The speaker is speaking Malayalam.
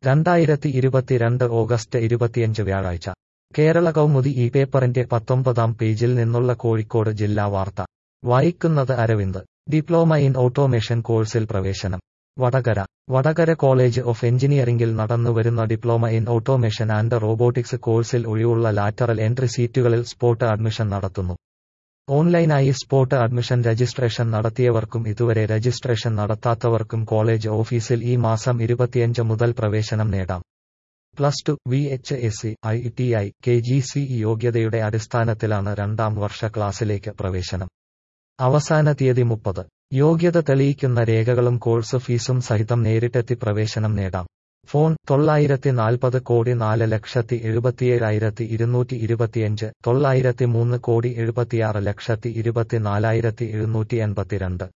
രണ്ടായിരത്തി ഇരുപത്തിരണ്ട് ഓഗസ്റ്റ് ഇരുപത്തിയഞ്ച് വ്യാഴാഴ്ച കേരള കൗമുദി ഈ പേപ്പറിന്റെ പത്തൊമ്പതാം പേജിൽ നിന്നുള്ള കോഴിക്കോട് ജില്ലാ വാർത്ത വായിക്കുന്നത് അരവിന്ദ് ഡിപ്ലോമ ഇൻ ഓട്ടോമേഷൻ കോഴ്സിൽ പ്രവേശനം വടകര വടകര കോളേജ് ഓഫ് എഞ്ചിനീയറിംഗിൽ നടന്നുവരുന്ന diploma in automation and robotics കോഴ്സിൽ ഒഴിവുള്ള ലാറ്ററൽ എൻട്രി സീറ്റുകളിൽ സ്പോട്ട് അഡ്മിഷൻ നടത്തുന്നു ഓൺലൈനായി സ്പോട്ട് അഡ്മിഷൻ രജിസ്ട്രേഷൻ നടത്തിയവർക്കും ഇതുവരെ രജിസ്ട്രേഷൻ നടത്താത്തവർക്കും കോളേജ് ഓഫീസിൽ ഈ മാസം ഇരുപത്തിയഞ്ച് മുതൽ പ്രവേശനം നേടാം plus two V H S C I T I K G C യോഗ്യതയുടെ അടിസ്ഥാനത്തിലാണ് രണ്ടാം വർഷ ക്ലാസ്സിലേക്ക് പ്രവേശനം അവസാന തീയതി മുപ്പത് യോഗ്യത തെളിയിക്കുന്ന രേഖകളും കോഴ്സ് ഫീസും സഹിതം നേരിട്ടെത്തി പ്രവേശനം നേടാം ഫോൺ തൊള്ളായിരത്തി നാൽപ്പത് കോടി നാല് ലക്ഷത്തി എഴുപത്തിയേഴായിരത്തി ഇരുന്നൂറ്റി ഇരുപത്തിയഞ്ച് തൊള്ളായിരത്തി മൂന്ന് കോടി എഴുപത്തിയാറ് ലക്ഷത്തി ഇരുപത്തിനാലായിരത്തി എഴുന്നൂറ്റി എൺപത്തിരണ്ട്